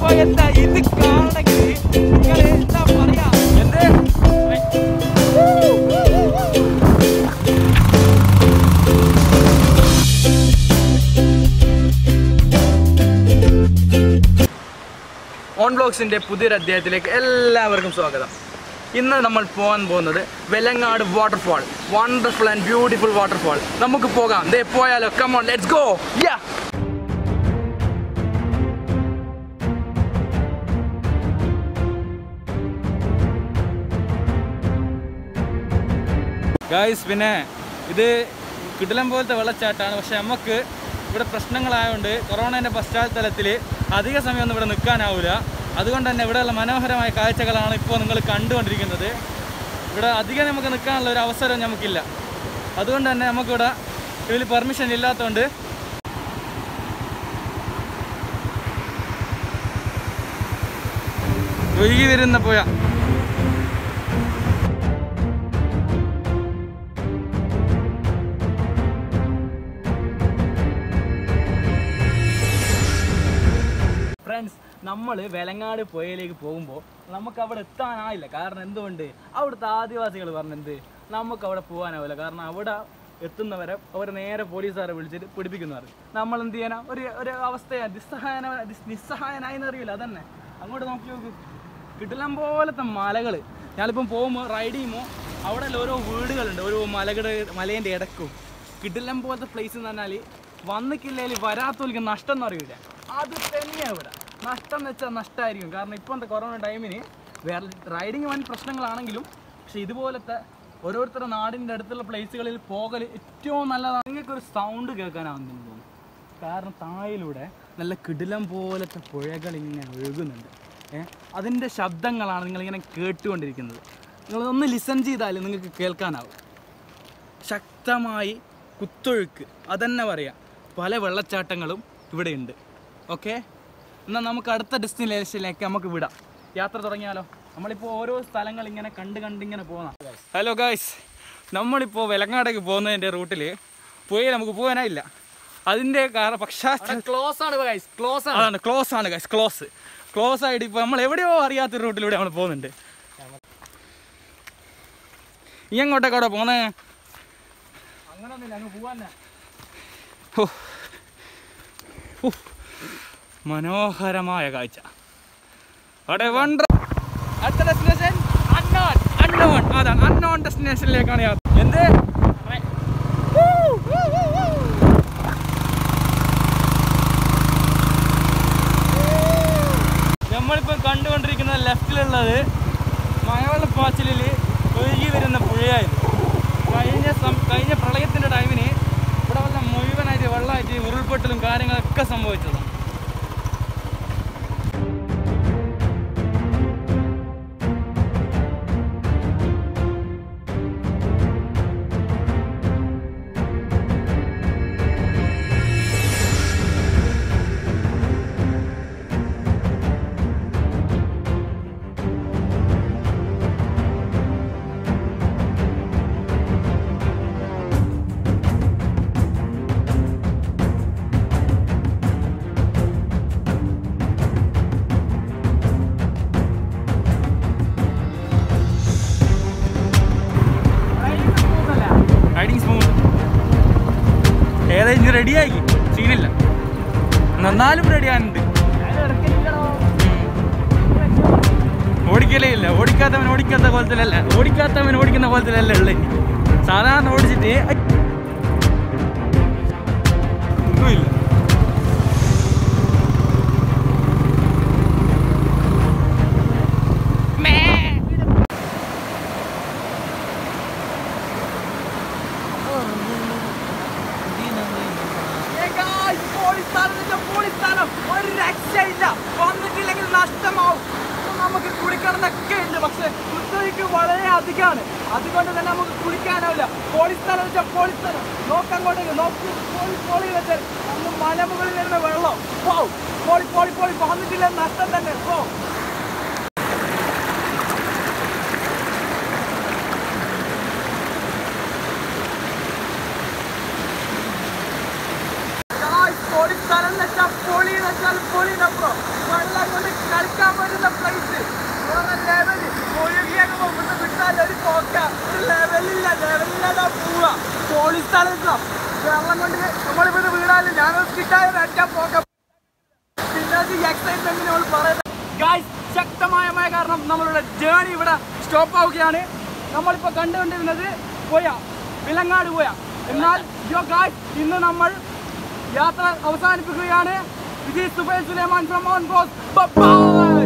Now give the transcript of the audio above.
അപ്പൊ എന്താ ഇത് കാണണമെങ്കിൽ നിങ്ങൾ എന്താ പറയാ എന്ത് ഓൺ ബ്ലോഗ്സിന്റെ പുതിയൊരു അധ്യായത്തിലേക്ക് എല്ലാവർക്കും സ്വാഗതം ഇന്ന് നമ്മൾ പോകാൻ പോകുന്നത് Velangad waterfall wonderful and beautiful waterfall നമുക്ക് പോകാം ദേ പോയാലോ come on let's go yeah guys പിന്നെ ഇത് കിടിലം പോലത്തെ വെള്ളച്ചാട്ടമാണ് പക്ഷെ നമുക്ക് ഇവിടെ പ്രശ്നങ്ങളായതുകൊണ്ട് കൊറോണേൻ്റെ പശ്ചാത്തലത്തിൽ അധിക സമയമൊന്നും ഇവിടെ നിൽക്കാനാവില്ല അതുകൊണ്ട് തന്നെ ഇവിടെയുള്ള മനോഹരമായ കാഴ്ചകളാണ് ഇപ്പോൾ നിങ്ങൾ കണ്ടുകൊണ്ടിരിക്കുന്നത് ഇവിടെ അധികം നമുക്ക് നിൽക്കാനുള്ള ഒരു അവസരം നമുക്കില്ല അതുകൊണ്ട് തന്നെ നമുക്കിവിടെ ഇതിൽ പെർമിഷൻ ഇല്ലാത്തതുകൊണ്ട് ഒഴുകി വരുന്ന പുഴ ഫ്രണ്ട്സ് നമ്മൾ വെലങ്ങാട് പുഴയിലേക്ക് പോകുമ്പോൾ നമുക്ക് അവിടെ എത്താനായില്ല കാരണം എന്തുകൊണ്ട് അവിടുത്തെ ആദിവാസികൾ പറഞ്ഞെന്ത് നമുക്ക് അവിടെ പോകാനാവില്ല കാരണം അവിടെ എത്തുന്നവരെ അവർ നേരെ പോലീസുകാരെ വിളിച്ചിട്ട് പിടിപ്പിക്കുന്നവർ നമ്മൾ എന്ത് ചെയ്യാനാ ഒരു ഒരു അവസ്ഥയാണ് നിസ്സഹായന നിസ്- നിസ്സഹായനായെന്ന് അറിയില്ല അതന്നെ അങ്ങോട്ട് നോക്കി നോക്ക് കിടിലം പോലത്തെ മലകൾ ഞാനിപ്പം പോകുമ്പോൾ റൈഡ് ചെയ്യുമ്പോൾ അവിടെ ഓരോ വീടുകളുണ്ട് ഓരോ മലകളുടെ മലേൻ്റെ ഇടക്കും കിടിലം പോലത്തെ പ്ലേസ് എന്ന് പറഞ്ഞാൽ വന്നിക്കില്ലെങ്കിൽ വരാത്തോലിക്ക് നഷ്ടം എന്ന് പറയൂല അത് തന്നെയാണ് ഇവിടെ നഷ്ടം എന്ന് വെച്ചാൽ നഷ്ടമായിരിക്കും കാരണം ഇപ്പോഴത്തെ കൊറോണ ടൈമിന് വേറെ റൈഡിങ് വൻ പ്രശ്നങ്ങളാണെങ്കിലും പക്ഷെ ഇതുപോലത്തെ ഓരോരുത്തരുടെ നാടിൻ്റെ അടുത്തുള്ള പ്ലേസുകളിൽ പോകൽ ഏറ്റവും നല്ലതാണ് നിങ്ങൾക്കൊരു സൗണ്ട് കേൾക്കാനാവുന്നു തോന്നുന്നു കാരണം താഴിലൂടെ നല്ല കിടിലം പോലത്തെ പുഴകൾ ഇങ്ങനെ ഒഴുകുന്നുണ്ട് ഏഹ് അതിൻ്റെ ശബ്ദങ്ങളാണ് നിങ്ങളിങ്ങനെ കേട്ടുകൊണ്ടിരിക്കുന്നത് നിങ്ങളൊന്ന് ലിസൺ ചെയ്താൽ നിങ്ങൾക്ക് കേൾക്കാനാവും ശക്തമായി കുത്തൊഴുക്ക് അതന്നെ പറയാം പല വെള്ളച്ചാട്ടങ്ങളും ഇവിടെയുണ്ട് ഓക്കെ എന്നാൽ നമുക്ക് അടുത്ത ഡെസ്റ്റിനേഷനിലേക്ക് നമുക്ക് വിടാം യാത്ര തുടങ്ങിയാലോ നമ്മളിപ്പോൾ ഓരോ സ്ഥലങ്ങൾ ഇങ്ങനെ കണ്ട് കണ്ടിങ്ങനെ പോകുന്ന ഹലോ ഗായ്സ് നമ്മളിപ്പോൾ വെലങ്ങാടേക്ക് പോകുന്നതിൻ്റെ റൂട്ടിൽ പോയി നമുക്ക് പോകാനായില്ല അതിൻ്റെ കാരണം പക്ഷാ ക്ലോസ് ആണ് ഗൈസ് ക്ലോസ് ആണ് അതാണ് ക്ലോസ് ആണ് ഗൈസ് ക്ലോസ് ക്ലോസ് ആയിട്ട് ഇപ്പോൾ നമ്മൾ എവിടെയോ അറിയാത്ത റൂട്ടിലൂടെ നമ്മൾ പോകുന്നുണ്ട് ഈ എങ്ങോട്ടേക്ക് അവിടെ പോന്നേ അങ്ങനൊന്നുമില്ല അങ്ങ് പോവാന്നെ ഹോ. ഹോ. മനോഹരമായ കാഴ്ച അവിടെ വണ്ടർ അടുത്ത ഡെസ്റ്റിനേഷൻ അൺനോൺ അൺനോൺ അതാണ് അൺനോൺ ഡെസ്റ്റിനേഷനിലേക്കാണ് യാത്ര എന്ത് വൂ, വൂ, വൂ, വൂ. നമ്മളിപ്പോൾ കണ്ടുകൊണ്ടിരിക്കുന്ന ലെഫ്റ്റിലുള്ളത് മഴവെള്ളപ്പാച്ചിലിൽ ഒഴുകി വരുന്ന പുഴയായിരുന്നു കഴിഞ്ഞ സം കഴിഞ്ഞ പ്രളയത്തിൻ്റെ ടൈമിന് ഇവിടെ വന്ന മുഴുവനായിട്ട് വെള്ളമായിട്ട് ഉരുൾപൊട്ടലും കാര്യങ്ങളൊക്കെ സംഭവിച്ചതാണ് റൈഡിങ് സ്മൂത്ത് ഏതായാലും റെഡിയായി സീനില്ല നന്നാലും റെഡിയാനുണ്ട് ഓടിക്കലേ ഇല്ല ഓടിക്കാത്തവൻ ഓടിക്കാത്ത കോലത്തിലല്ല ഓടിക്കാത്തവൻ ഓടിക്കുന്ന കോലത്തിലല്ല ഉള്ളത് സാധാരണ ഓടിച്ചിട്ട് ഐ. ഒന്നുമില്ല ഒരു രക്ഷയില്ല വന്നിട്ടില്ലെങ്കിൽ നഷ്ടമാവും നമുക്ക് കുളിക്കണമെന്നൊക്കെ ഉണ്ട് പക്ഷെ കുത്തൊഴുക്ക് വളരെ അധികമാണ് അതുകൊണ്ട് തന്നെ നമുക്ക് കുളിക്കാനാവില്ല പോളിസ്ഥാനം വെച്ചാൽ പോളിസ്ഥാനം നോക്കങ്ങോട്ടേക്ക് നോക്കി പോളി പോളി വെച്ചാൽ അന്ന് മലമുകളിൽ വരുന്ന വെള്ളം പോ പോളി പോളി പോളി വന്നിട്ടില്ല നഷ്ടം തന്നെ പോ പൊളി സ്ഥലം എന്ന് വെച്ചാൽ പൊളി എന്ന് വെച്ചാൽ പൊളിനപ്പുറം വെള്ളം കൊണ്ട് കളിക്കാൻ പറ്റുന്ന പ്ലേസ് വേറെ ലെവല് ഒഴുകിയൊക്കെ പോകുമ്പോൾ വിട്ടാൽ ഒരു പോക്ക ഒരു ലെവലില്ല ലെവലില്ലാതെ പോവുക പോലീസ് സ്ഥലത്താ വെള്ളം കൊണ്ട് നമ്മളിവിടെ വീടാല് ഞങ്ങൾ കിട്ടാതെ അടിച്ചാൽ പോക്ക പിന്നെ അത് എക്സൈറ്റ്മെന്റിന് നമ്മൾ പറയുന്നത് ഗായ്സ് ശക്തമായ മഴ കാരണം നമ്മളുടെ ജേണി ഇവിടെ സ്റ്റോപ്പ് ആവുകയാണ് നമ്മളിപ്പോൾ കണ്ടുകൊണ്ടിരുന്നത് പോയ വിലങ്ങാട് പോയ എന്നാൽ യോ ഗായ്സ് ഇന്ന് നമ്മൾ യാത്ര അവസാനിപ്പിക്കുകയാണ് ഇത് Subail Sulaiman from on boss by